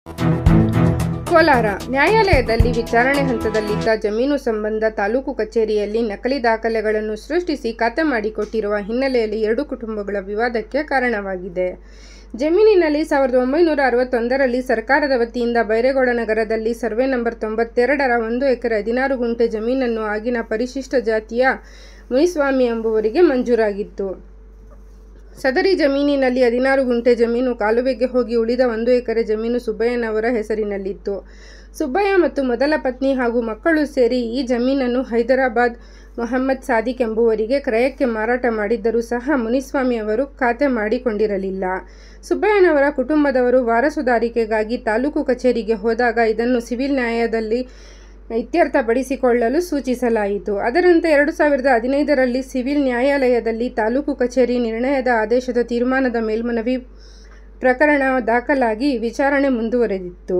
ಕೋಲಾರ ನ್ಯಾಯಾಲಯದಲ್ಲಿ ವಿಚಾರಣೆ ಹಂತದಲ್ಲಿದ್ದ ಜಮೀನು ಸಂಬಂಧ ತಾಲೂಕು ಕಚೇರಿಯಲ್ಲಿ ನಕಲಿ ದಾಖಲೆಗಳನ್ನು ಸೃಷ್ಟಿಸಿ ಖಾತೆ ಮಾಡಿಕೊಟ್ಟಿರುವ ಹಿನ್ನೆಲೆಯಲ್ಲಿ ಎರಡು ಕುಟುಂಬಗಳ ವಿವಾದಕ್ಕೆ ಕಾರಣವಾಗಿದೆ ಜಮೀನಿನಲ್ಲಿ ಸಾವಿರದ ಒಂಬೈನೂರ ಅರವತ್ತೊಂದರಲ್ಲಿ ಸರ್ಕಾರದ ವತಿಯಿಂದ ಬೈರೇಗೌಡ ನಗರದಲ್ಲಿ ಸರ್ವೆ ನಂಬರ್ ತೊಂಬತ್ತೆರಡರ ಒಂದು ಎಕರೆ ಹದಿನಾರು ಗುಂಟೆ ಜಮೀನನ್ನು ಆಗಿನ ಪರಿಶಿಷ್ಟ ಜಾತಿಯ ಮುನಿಸ್ವಾಮಿ ಎಂಬುವರಿಗೆ ಮಂಜೂರಾಗಿತ್ತು ಸದರಿ ಜಮೀನಿನಲ್ಲಿ ಹದಿನಾರು ಗುಂಟೆ ಜಮೀನು ಕಾಲುವೆಗೆ ಹೋಗಿ ಉಳಿದ ಒಂದು ಎಕರೆ ಜಮೀನು ಸುಬ್ಬಯ್ಯನವರ ಹೆಸರಿನಲ್ಲಿತ್ತು ಸುಬ್ಬಯ್ಯ ಮತ್ತು ಮೊದಲ ಪತ್ನಿ ಹಾಗೂ ಮಕ್ಕಳು ಸೇರಿ ಈ ಜಮೀನನ್ನು ಹೈದರಾಬಾದ್ ಮೊಹಮ್ಮದ್ ಸಾದಿಕ್ ಎಂಬುವರಿಗೆ ಕ್ರಯಕ್ಕೆ ಮಾರಾಟ ಮಾಡಿದ್ದರೂ ಸಹ ಮುನಿಸ್ವಾಮಿ ಅವರು ಖಾತೆ ಮಾಡಿಕೊಂಡಿರಲಿಲ್ಲ ಸುಬ್ಬಯ್ಯನವರ ಕುಟುಂಬದವರು ವಾರಸುದಾರಿಕೆಗಾಗಿ ತಾಲೂಕು ಕಚೇರಿಗೆ ಹೋದಾಗ ಇದನ್ನು ಸಿವಿಲ್ ನ್ಯಾಯದಲ್ಲಿ ಇತ್ಯರ್ಥಪಡಿಸಿಕೊಳ್ಳಲು ಸೂಚಿಸಲಾಯಿತು ಅದರಂತೆ ಎರಡು ಸಾವಿರದ ಹದಿನೈದರಲ್ಲಿ ಸಿವಿಲ್ ನ್ಯಾಯಾಲಯದಲ್ಲಿ ತಾಲೂಕು ಕಚೇರಿ ನಿರ್ಣಯದ ಆದೇಶದ ತೀರ್ಮಾನದ ಮೇಲ್ಮನವಿ ಪ್ರಕರಣ ದಾಖಲಾಗಿ ವಿಚಾರಣೆ ಮುಂದುವರೆದಿತ್ತು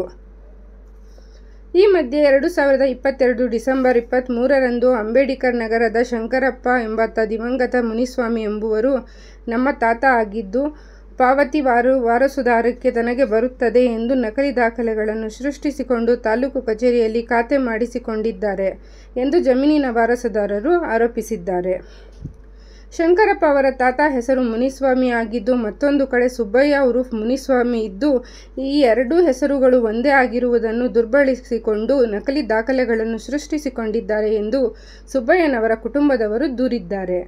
ಈ ಮಧ್ಯೆ ಎರಡು ಸಾವಿರದ ಇಪ್ಪತ್ತೆರಡು ಡಿಸೆಂಬರ್ ಇಪ್ಪತ್ತ್ಮೂರರಂದು ಅಂಬೇಡ್ಕರ್ ನಗರದ ಶಂಕರಪ್ಪ ಎಂಬಾತ ದಿವಂಗತ ಮುನಿಸ್ವಾಮಿ ಎಂಬುವರು ನಮ್ಮ ತಾತ ಆಗಿದ್ದು ಪಾವತಿ ವಾರು ವಾರಸುದಾರಕ್ಕೆ ತನಗೆ ಬರುತ್ತದೆ ಎಂದು ನಕಲಿ ದಾಖಲೆಗಳನ್ನು ಸೃಷ್ಟಿಸಿಕೊಂಡು ತಾಲೂಕು ಕಚೇರಿಯಲ್ಲಿ ಖಾತೆ ಮಾಡಿಸಿಕೊಂಡಿದ್ದಾರೆ ಎಂದು ಜಮೀನಿನ ವಾರಸುದಾರರು ಆರೋಪಿಸಿದ್ದಾರೆ ಶಂಕರಪ್ಪ ಅವರ ತಾತ ಹೆಸರು ಮುನಿಸ್ವಾಮಿ ಆಗಿದ್ದು ಮತ್ತೊಂದು ಕಡೆ ಸುಬ್ಬಯ್ಯ ಉರುಫ್ ಮುನಿಸ್ವಾಮಿ ಇದ್ದು ಈ ಎರಡೂ ಹೆಸರುಗಳು ಒಂದೇ ಆಗಿರುವುದನ್ನು ದುರ್ಬಳಿಸಿಕೊಂಡು ನಕಲಿ ದಾಖಲೆಗಳನ್ನು ಸೃಷ್ಟಿಸಿಕೊಂಡಿದ್ದಾರೆ ಎಂದು ಸುಬ್ಬಯ್ಯನವರ ಕುಟುಂಬದವರು ದೂರಿದ್ದಾರೆ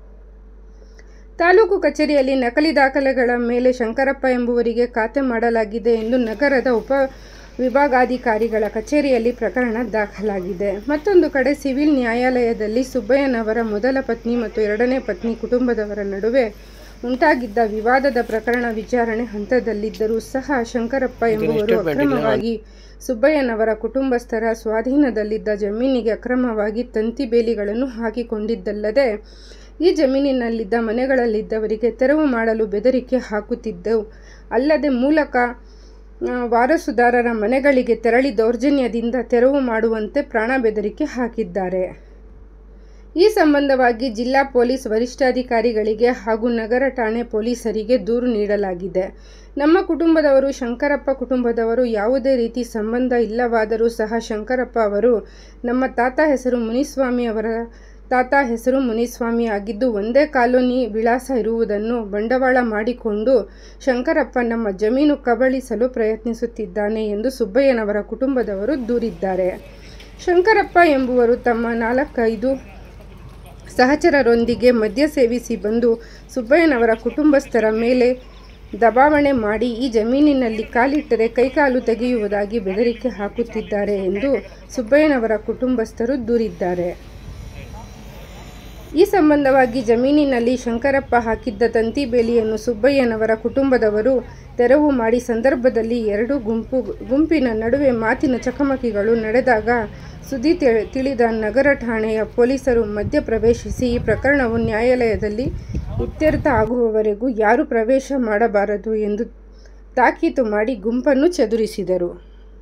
ತಾಲೂಕು ಕಚೇರಿಯಲ್ಲಿ ನಕಲಿ ದಾಖಲೆಗಳ ಮೇಲೆ ಶಂಕರಪ್ಪ ಎಂಬುವರಿಗೆ ಖಾತೆ ಮಾಡಲಾಗಿದೆ ಎಂದು ನಗರದ ಉಪ ವಿಭಾಗಾಧಿಕಾರಿಗಳ ಕಚೇರಿಯಲ್ಲಿ ಪ್ರಕರಣ ದಾಖಲಾಗಿದೆ ಮತ್ತೊಂದು ಕಡೆ ಸಿವಿಲ್ ನ್ಯಾಯಾಲಯದಲ್ಲಿ ಸುಬ್ಬಯ್ಯನವರ ಮೊದಲ ಪತ್ನಿ ಮತ್ತು ಎರಡನೇ ಪತ್ನಿ ಕುಟುಂಬದವರ ನಡುವೆ ಉಂಟಾಗಿದ್ದ ವಿವಾದದ ಪ್ರಕರಣ ವಿಚಾರಣೆ ಹಂತದಲ್ಲಿದ್ದರೂ ಸಹ ಶಂಕರಪ್ಪ ಎಂಬುವರು ಅಕ್ರಮವಾಗಿ ಸುಬ್ಬಯ್ಯನವರ ಕುಟುಂಬಸ್ಥರ ಸ್ವಾಧೀನದಲ್ಲಿದ್ದ ಜಮೀನಿಗೆ ಅಕ್ರಮವಾಗಿ ತಂತಿ ಬೇಲಿಗಳನ್ನು ಹಾಕಿಕೊಂಡಿದ್ದಲ್ಲದೆ ಈ ಜಮೀನಿನಲ್ಲಿದ್ದ ಮನೆಗಳಲ್ಲಿದ್ದವರಿಗೆ ತೆರವು ಮಾಡಲು ಬೆದರಿಕೆ ಹಾಕುತ್ತಿದ್ದವು ಅಲ್ಲದೆ ಮೂಲಕ ವಾರಸುದಾರರ ಮನೆಗಳಿಗೆ ತೆರಳಿ ದೌರ್ಜನ್ಯದಿಂದ ತೆರವು ಮಾಡುವಂತೆ ಪ್ರಾಣ ಬೆದರಿಕೆ ಹಾಕಿದ್ದಾರೆ ಈ ಸಂಬಂಧವಾಗಿ ಜಿಲ್ಲಾ ಪೊಲೀಸ್ ವರಿಷ್ಠಾಧಿಕಾರಿಗಳಿಗೆ ಹಾಗೂ ನಗರ ಠಾಣೆ ಪೊಲೀಸರಿಗೆ ದೂರು ನೀಡಲಾಗಿದೆ ನಮ್ಮ ಕುಟುಂಬದವರು ಶಂಕರಪ್ಪ ಕುಟುಂಬದವರು ಯಾವುದೇ ರೀತಿ ಸಂಬಂಧ ಇಲ್ಲವಾದರೂ ಸಹ ಶಂಕರಪ್ಪ ಅವರು ನಮ್ಮ ತಾತ ಹೆಸರು ಮುನಿಸ್ವಾಮಿ ಅವರ ತಾತ ಹೆಸರು ಮುನಿಸ್ವಾಮಿ ಆಗಿದ್ದು ಒಂದೇ ಕಾಲೋನಿ ವಿಳಾಸ ಇರುವುದನ್ನು ಬಂಡವಾಳ ಮಾಡಿಕೊಂಡು ಶಂಕರಪ್ಪ ನಮ್ಮ ಜಮೀನು ಕಬಳಿಸಲು ಪ್ರಯತ್ನಿಸುತ್ತಿದ್ದಾನೆ ಎಂದು ಸುಬ್ಬಯ್ಯನವರ ಕುಟುಂಬದವರು ದೂರಿದ್ದಾರೆ ಶಂಕರಪ್ಪ ಎಂಬುವರು ತಮ್ಮ ನಾಲ್ಕೈದು ಸಹಚರರೊಂದಿಗೆ ಮದ್ಯ ಸೇವಿಸಿ ಬಂದು ಸುಬ್ಬಯ್ಯನವರ ಕುಟುಂಬಸ್ಥರ ಮೇಲೆ ದಬಾವಣೆ ಮಾಡಿ ಈ ಜಮೀನಿನಲ್ಲಿ ಕಾಲಿಟ್ಟರೆ ಕೈಕಾಲು ತೆಗೆಯುವುದಾಗಿ ಬೆದರಿಕೆ ಹಾಕುತ್ತಿದ್ದಾರೆ ಎಂದು ಸುಬ್ಬಯ್ಯನವರ ಕುಟುಂಬಸ್ಥರು ದೂರಿದ್ದಾರೆ ಈ ಸಂಬಂಧವಾಗಿ ಜಮೀನಿನಲ್ಲಿ ಶಂಕರಪ್ಪ ಹಾಕಿದ್ದ ತಂತಿ ಬೇಲಿಯನ್ನು ಸುಬ್ಬಯ್ಯನವರ ಕುಟುಂಬದವರು ತೆರವು ಮಾಡಿ ಸಂದರ್ಭದಲ್ಲಿ ಎರಡು ಗುಂಪು ಗುಂಪಿನ ನಡುವೆ ಮಾತಿನ ಚಕಮಕಿಗಳು ನಡೆದಾಗ ಸುದ್ದಿ ತಿಳಿದ ನಗರ ಠಾಣೆಯ ಪೊಲೀಸರು ಮಧ್ಯಪ್ರವೇಶಿಸಿ ಈ ಪ್ರಕರಣವು ನ್ಯಾಯಾಲಯದಲ್ಲಿ ಇತ್ಯರ್ಥ ಆಗುವವರೆಗೂ ಯಾರೂ ಪ್ರವೇಶ ಮಾಡಬಾರದು ಎಂದು ತಾಕೀತು ಮಾಡಿ ಗುಂಪನ್ನು ಚದುರಿಸಿದರು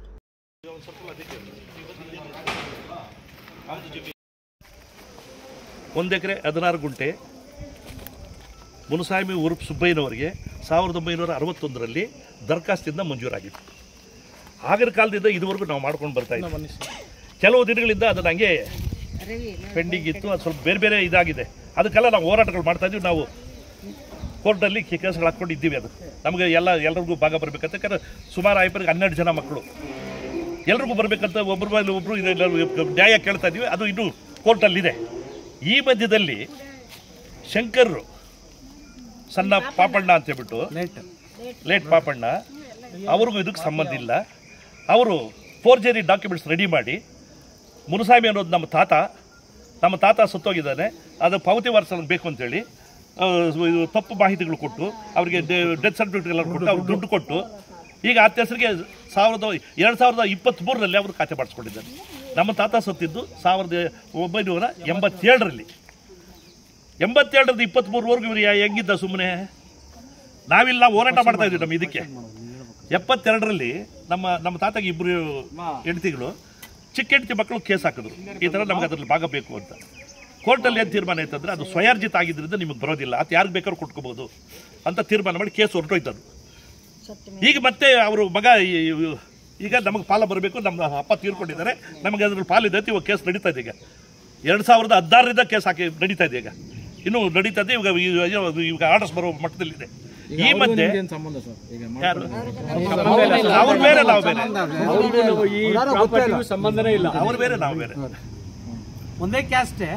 ಒಂದು ಎಕರೆ ಹದಿನಾರು ಗುಂಟೆ ಮುನುಸಾಮಿ ಉರುಪ್ ಸುಬ್ಬಯ್ಯನವರಿಗೆ ಸಾವಿರದ ಒಂಬೈನೂರ ಅರವತ್ತೊಂದರಲ್ಲಿ ದರ್ಖಾಸ್ತಿಂದ ಮಂಜೂರಾಗಿತ್ತು ಆಗಿನ ಕಾಲದಿಂದ ಇದುವರೆಗೂ ನಾವು ಮಾಡ್ಕೊಂಡು ಬರ್ತಾ ಇದ್ದೀವಿ ಕೆಲವು ದಿನಗಳಿಂದ ಅದನ್ನು ಹಂಗೆ ಪೆಂಡಿಂಗ್ ಇತ್ತು ಅದು ಸ್ವಲ್ಪ ಬೇರೆ ಬೇರೆ ಇದಾಗಿದೆ ಅದಕ್ಕೆಲ್ಲ ನಾವು ಹೋರಾಟಗಳು ಮಾಡ್ತಾ ಇದ್ದೀವಿ ನಾವು ಕೋರ್ಟಲ್ಲಿ ಕೇಸ್ಗಳು ಹಾಕ್ಕೊಂಡು ಇದ್ದೀವಿ ಅದು ನಮಗೆ ಎಲ್ಲ ಎಲ್ಲರಿಗೂ ಭಾಗ ಬರಬೇಕಂತ ಯಾಕಂದ್ರೆ ಸುಮಾರು ಐಪರಿಗೆ ಹನ್ನೆರಡು ಜನ ಮಕ್ಕಳು ಎಲ್ರಿಗೂ ಬರಬೇಕಂತ ಒಬ್ಬರ ಮೇಲೆ ಒಬ್ಬರು ಇದೆಲ್ಲ ನ್ಯಾಯ ಕೇಳ್ತಾ ಇದ್ದೀವಿ ಅದು ಇನ್ನೂ ಕೋರ್ಟಲ್ಲಿದೆ ಈ ಮಧ್ಯದಲ್ಲಿ ಶಂಕರ್ರು ಸಣ್ಣ ಪಾಪಣ್ಣ ಅಂತ ಹೇಳ್ಬಿಟ್ಟು ಲೇಟ್ ಪಾಪಣ್ಣ ಅವ್ರಿಗೂ ಇದಕ್ಕೆ ಸಂಬಂಧ ಇಲ್ಲ ಅವರು ಫೋರ್ಜರಿ ಡಾಕ್ಯುಮೆಂಟ್ಸ್ ರೆಡಿ ಮಾಡಿ ಮುನುಸಾಮಿ ಅನ್ನೋದು ನಮ್ಮ ತಾತ ನಮ್ಮ ತಾತ ಸತ್ತೋಗಿದ್ದಾನೆ ಅದು ಪಾವತಿ ವಾರಸ ಬೇಕು ಅಂತೇಳಿ ಆ, ಇದು ತಪ್ಪು ಮಾಹಿತಿಗಳು ಕೊಟ್ಟು ಅವರಿಗೆ ಡೆತ್ ಸರ್ಟಿಫಿಕೇಟ್ ಎಲ್ಲ ಕೊಟ್ಟು ಅವ್ರು ದುಡ್ಡು ಕೊಟ್ಟು ಈಗ ಆತ ಹೆಸರಿಗೆ ಸಾವಿರದ ಎರಡು ಸಾವಿರದ ಇಪ್ಪತ್ತ್ಮೂರರಲ್ಲಿ ಅವರು ಖಾತೆ ಮಾಡಿಸ್ಕೊಂಡಿದ್ದಾರೆ ನಮ್ಮ ತಾತ ಸತ್ತಿದ್ದು ಸಾವಿರದ ಒಂಬೈನೂರ ಎಂಬತ್ತೇಳರಲ್ಲಿ ಎಂಬತ್ತೇಳರಿಂದ ಇಪ್ಪತ್ತ್ಮೂರವರೆಗೂ ಇವರು ಯಾ- ಹೆಂಗಿದ್ದ ಸುಮ್ಮನೆ ನಾವಿಲ್ಲ ಹೋರಾಟ ಮಾಡ್ತಾ ಇದ್ವಿ ನಮ್ಮ ಇದಕ್ಕೆ ಎಪ್ಪತ್ತೆರಡರಲ್ಲಿ ನಮ್ಮ ನಮ್ಮ ತಾತಗೆ ಇಬ್ಬರು ಹೆಂಡತಿಗಳು ಚಿಕ್ಕ ಹೆಂಡತಿ ಮಕ್ಕಳು ಕೇಸ್ ಹಾಕಿದ್ರು ಈ ಥರ ನಮ್ಗೆ ಅದ್ರಲ್ಲಿ ಭಾಗ ಬೇಕು ಅಂತ ಕೋರ್ಟಲ್ಲಿ ಏನು ತೀರ್ಮಾನ ಆಯ್ತಂದ್ರೆ ಅದು ಸ್ವಯಾರ್ಜಿತ ಆಗಿದ್ದರಿಂದ ನಿಮಗೆ ಬರೋದಿಲ್ಲ ಅದು ಯಾರಿಗೆ ಬೇಕಾದ್ರೂ ಕೊಟ್ಕೋಬೋದು ಅಂತ ತೀರ್ಮಾನ ಮಾಡಿ ಕೇಸ್ ಹೊರಟೋಯ್ತದು ಈಗ ಮತ್ತೆ ಅವರು ಮಗ ಈ- ಈ- ಈಗ ನಮಗೆ ಪಾಲ ಬರಬೇಕು ನಮ್ಮ ಅಪ್ಪ ತೀರ್ಕೊಂಡಿದ್ದಾರೆ ನಮಗೆ ಅದ್ರಲ್ಲಿ ಪಾಲಿದೆ ಅಂತ ಇವಾಗ ಕೇಸ್ ನಡೀತಾ ಇದೆ ಈಗ ಎರಡು ಸಾವಿರದ ಹದಿನಾರರಿಂದ ಕೇಸ್ ಹಾಕಿ ನಡೀತಾ ಇದೆ ಈಗ ಇನ್ನೂ ನಡೀತಾ ಇದೆ ಇವಾಗ ಈ- ಈಗ ಆರ್ಡರ್ಸ್ ಬರೋ ಮಟ್ಟದಲ್ಲಿದೆ ಈ ಮಧ್ಯೆ ಏನ್ ಸಂಬಂಧ ಸರ್ ಈಗ ಯಾರು ಅವ್ರು ಬೇರೆ ನಾವು ಬೇರೆ ಈ ಪ್ರಾಪರ್ಟಿಗೂ ಸಂಬಂಧನೇ ಇಲ್ಲ ಅವ್ರು ಬೇರೆ ನಾವು ಬೇರೆ ಒಂದೇ ಕ್ಯಾಸ್ಟೇ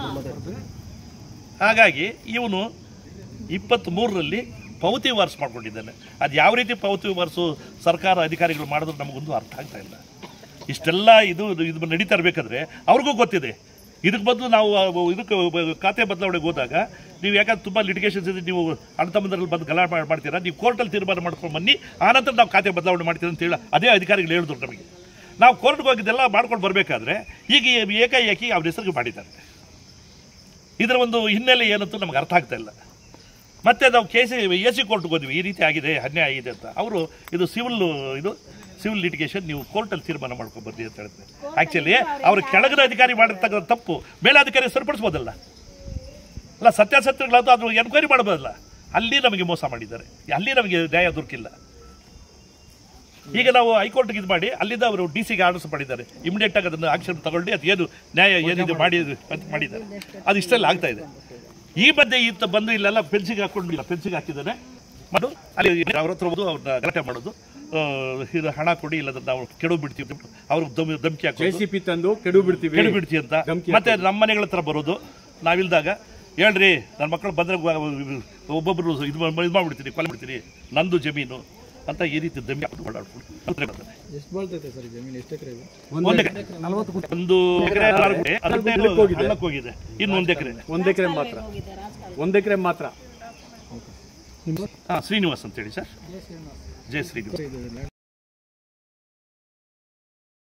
ಹಾಗಾಗಿ ಇವನು ಇಪ್ಪತ್ತ್ ಮೂರರಲ್ಲಿ ಪೌತಿ ವಾರ್ಸ್ ಮಾಡ್ಕೊಂಡಿದ್ದಾನೆ ಅದು ಯಾವ ರೀತಿ ಪೌತಿ ವಾರ್ಸು ಸರ್ಕಾರ ಅಧಿಕಾರಿಗಳು ಮಾಡಿದ್ರು ನಮಗೊಂದು ಅರ್ಥ ಆಗ್ತಾ ಇಲ್ಲ ಇಷ್ಟೆಲ್ಲ ಇದು ಇದು ನಡೀತಾ ಇರಬೇಕಾದ್ರೆ ಅವ್ರಿಗೂ ಗೊತ್ತಿದೆ ಇದಕ್ಕೆ ಬಂದು ನಾವು ಅವು ಇದಕ್ಕೆ ಬ- ಖಾತೆ ಬದಲಾವಣೆಗೆ ಹೋದಾಗ ನೀವು ಯಾಕಂದ್ರೆ ತುಂಬ ಲಿಟಿಗೇಷನ್ಸ್ ಇದೆ ನೀವು ಅಣ್ಣ ತಮ್ಮಂದರಲ್ಲಿ ಬಂದು ಗಲಾಟೆ ಮಾಡ್- ಮಾಡ್ತೀರಾ ನೀವು ಕೋರ್ಟಲ್ಲಿ ತೀರ್ಮಾನ ಮಾಡ್ಕೊಂಡು ಬನ್ನಿ ಆನಂತರ ನಾವು ಖಾತೆ ಬದಲಾವಣೆ ಮಾಡ್ತೀವಿ ಅಂತ ಹೇಳಿ ಅದೇ ಅಧಿಕಾರಿಗಳು ಹೇಳಿದ್ರು ನಮಗೆ ನಾವು ಕೋರ್ಟ್ಗೆ ಹೋಗಿದ್ದೆಲ್ಲ ಮಾಡ್ಕೊಂಡು ಬರಬೇಕಾದ್ರೆ ಈಗ ಏಕಾಏಕಿ ಅವ್ರ ಹೆಸರಿಗೆ ಮಾಡಿದ್ದಾರೆ ಇದರ ಒಂದು ಹಿನ್ನೆಲೆ ಏನಂತೂ ನಮ್ಗೆ ಅರ್ಥ ಆಗ್ತಾ ಇಲ್ಲ ಮತ್ತೆ ನಾವು ಕೆ ಸಿ ಎ ಸಿ ಕೋರ್ಟ್ಗೆ ಹೋದ್ವಿ ಈ ರೀತಿ ಆಗಿದೆ ಅನ್ಯಾಯ ಆಗಿದೆ ಅಂತ ಅವರು ಇದು ಸಿವಿಲ್ ಇದು ಸಿವಿಲ್ ಲಿಟಿಗೇಷನ್ ನೀವು ಕೋರ್ಟಲ್ಲಿ ತೀರ್ಮಾನ ಮಾಡ್ಕೊಂಡು ಬರ್ರಿ ಅಂತ ಹೇಳ್ತಾರೆ ಆ್ಯಕ್ಚುಲಿ ಅವ್ರ ಕೆಳಗಿನ ಅಧಿಕಾರಿ ಮಾಡಿರ್ತಕ್ಕಂಥ ತಪ್ಪು ಮೇಲಾಧಿಕಾರಿ ಸರಿಪಡಿಸ್ಬೋದಲ್ಲ ಅಲ್ಲ ಸತ್ಯಾಸತ್ಯಗಳಾದ ಅದು ಎನ್ಕ್ವೈರಿ ಮಾಡ್ಬೋದಲ್ಲ ಅಲ್ಲಿ ನಮಗೆ ಮೋಸ ಮಾಡಿದ್ದಾರೆ ಅಲ್ಲಿ ನಮಗೆ ನ್ಯಾಯ ದೊರಕಿಲ್ಲ ಈಗ ನಾವು ಹೈಕೋರ್ಟ್ಗೆ ಇದು ಮಾಡಿ ಅಲ್ಲಿಂದ ಅವರು ಡಿ ಸಿಗೆ ಆರ್ಡರ್ಸ್ ಮಾಡಿದ್ದಾರೆ ಇಮಿಡಿಯೇಟ್ ಆಗಿ ಅದನ್ನು ಆಕ್ಷನ್ ತಗೊಂಡು ಅದು ಏನು ನ್ಯಾಯ ಏನಿದೆ ಮಾಡಿ ಅಂತ ಮಾಡಿದ್ದಾರೆ ಅದು ಇಷ್ಟೆಲ್ಲ ಆಗ್ತಾ ಇದೆ ಈ ಮಧ್ಯೆ ಈತ ಬಂದು ಇಲ್ಲೆಲ್ಲ ಪೆನ್ಸಿಗೆ ಹಾಕೊಂಡಿಲ್ಲ ಪೆನ್ಸಿಗೆ ಹಾಕಿದ್ದಾನೆ ಮಾಡು ಅಲ್ಲಿ ಅವ್ರ ಹತ್ರ ಹೋದು ಅವ್ರನ್ನ ಗಲಾಟೆ ಮಾಡೋದು ಆ, ಇದು ಹಣ ಕೊಡಿ ಇಲ್ಲದ್ರೆ ನಾವು ಕೆಡು ಬಿಡ್ತೀವಿ ಅಂತ ಅವ್ರಿಗೆ ದಮ್ ಧಮಕಿ ಜೆ ಹಾಕೋದು ಸಿ ಪಿ ತಂದು ಕೆಡು ಬಿಡ್ತೀವಿ ಕೆಡು ಬಿಡ್ತೀವಿ ಅಂತ ಧಮ್ಕಿ ಮತ್ತೆ ನಮ್ಮ ಮನೆಗಳ ಹತ್ರ ಬರೋದು ನಾವಿಲ್ದಾಗ ಹೇಳ್ರಿ ನನ್ನ ಮಕ್ಕಳು ಬಂದ್ರೆ ಒಬ್ಬೊಬ್ಬರು ಇದು ಮಾಡ್- ಇದು ಮಾಡ್ಬಿಡ್ತೀನಿ ಕೊಲೆ ಬಿಡ್ತೀನಿ ನಂದು ಜಮೀನು ಅಂತ ಈ ರೀತಿ ದಮ್ಮಿ ಹಾಕೊಂಡು ಓಡಾಡ್ಕೊಂಡು ಹತ್ರ ಬರ್ತಾರೆ. ಎಷ್ಟು ಬಳ್ತೈತೆ ಸರ್ ಜಮೀನು ಎಷ್ಟು ಎಕರೆ ಇದೆ ಒಂದು ಎಕರೆ ಒಂದು ಎಕರೆ ಆಗಿದೆ, ಅದಕ್ಕೆ ಹಳ್ಳಕ್ಕೆ ಹೋಗಿದೆ ಇನ್ನು ಒಂದು ಎಕರೆ ಒಂದ್ ಎಕರೆ ಮಾತ್ರ ಒಂದ್ ಎಕರೆ ಮಾತ್ರ ಹಾಂ ಶ್ರೀನಿವಾಸ್ ಅಂತೇಳಿ ಸರ್ ಜಯ ಶ್ರೀನಿವಾಸ್